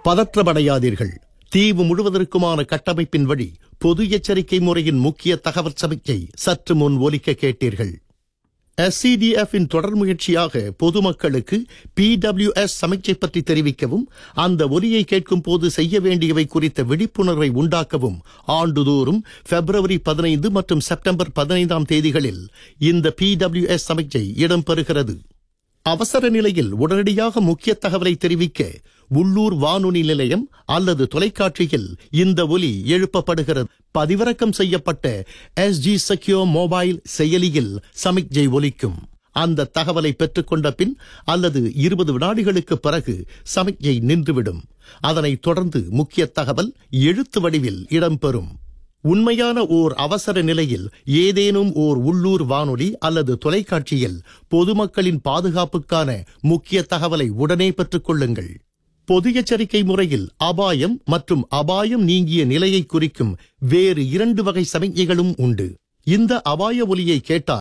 பதற்றமடையாதீர்கள் தீவு முழுவதற்குமான கட்டமைப்பின் வழி பொது எச்சரிக்கை முறையின் முக்கிய தகவல் சமிக்கை சற்று முன் ஒலிக்க கேட்டீர்கள் SCDF இன் தொடர் முயற்சியாக பொதுமக்களுக்கு PWS சமிக்கை பற்றி தெரிவிக்கவும் அந்த ஒலியை கேட்கும் போது செய்ய வேண்டியவை குறித்த விழிப்புணர்வை உண்டாக்கவும் ஆண்டுதோறும் பிப்ரவரி பதினைந்து மற்றும் செப்டம்பர் பதினைந்தாம் தேதிகளில் இந்த PWS சமிக்கை இடம்பெறுகிறது அவசர நிலையில் உடனடியாக முக்கிய தகவலை தெரிவிக்க உள்ளூர் வானொலி நிலையம் அல்லது தொலைக்காட்சியில் இந்த ஒலி எழுப்பப்படுகிறது பதிவிறக்கம் செய்யப்பட்ட எஸ்ஜி செக்யூ மொபைல் செயலியில் சமிக்ஜை ஒலிக்கும் அந்த தகவலை பெற்றுக்கொண்ட பின் அல்லது இருபது வினாடிகளுக்கு பிறகு சமிக்ஞை நின்றுவிடும் அதனைத் தொடர்ந்து முக்கிய தகவல் எழுத்து வடிவில் இடம்பெறும் உண்மையான ஓர் அவசர நிலையில் ஏதேனும் ஓர் உள்ளூர் வானொலி அல்லது தொலைக்காட்சியில் பொதுமக்களின் பாதுகாப்புக்கான முக்கிய தகவலை உடனே பெற்றுக் கொள்ளுங்கள் பொது எச்சரிக்கை முறையில் அபாயம் மற்றும் அபாயம் நீங்கிய நிலையை குறிக்கும் வேறு இரண்டு வகை சமிக்ஞைகளும் உண்டு இந்த அபாய ஒலியை கேட்டால்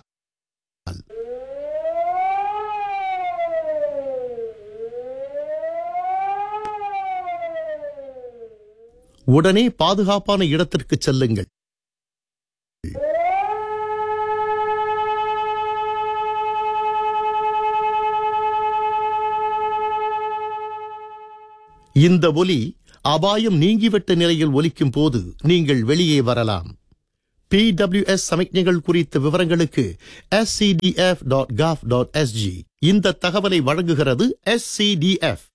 உடனே பாதுகாப்பான இடத்திற்கு செல்லுங்கள் இந்த ஒலி அபாயம் நீங்கிவிட்ட நிலையில் ஒலிக்கும் போது நீங்கள் வெளியே வரலாம் PWS சமிக்ஞைகள் குறித்த விவரங்களுக்கு scdf.gov.sg இந்த தகவலை வழங்குகிறது SCDF